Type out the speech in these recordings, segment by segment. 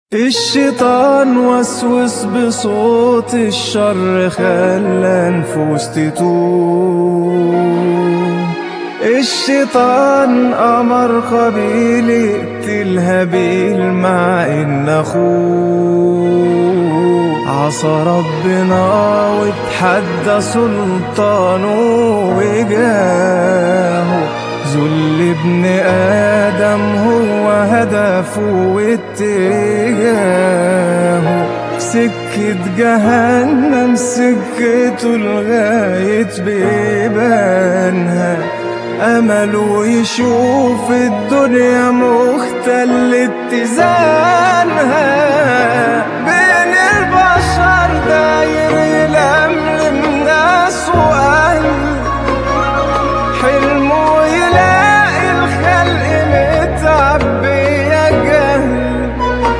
الشيطان وسوس بصوت الشر خلى نفوس تتوب الشيطان أمر قبيل يقتل هابيل مع إن أخوه عصى ربنا واتحدى سلطانه وجاهه ذل ابن آدم هو هدفه واتجاهه سكة جهنم سكته لغاية بيبانها أمله يشوف الدنيا مختل اتزانها بين البشر داير يلملم ناس وأهل حلمه يلاقي الخلق متعبية جهل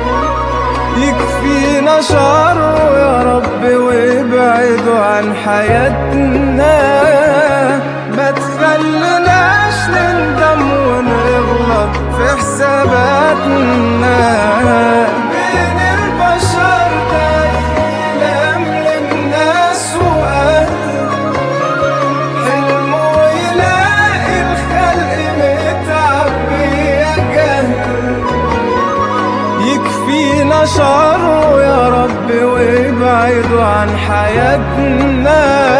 يكفينا شره يا رب وابعده عن حياتنا ما تخليناش نندم ونغلط في حساباتنا بين البشر داير يلملم ناس وأهل حلمه يلاقي الخلق متعبية جهل يكفينا شره يا رب وابعده عن حياتنا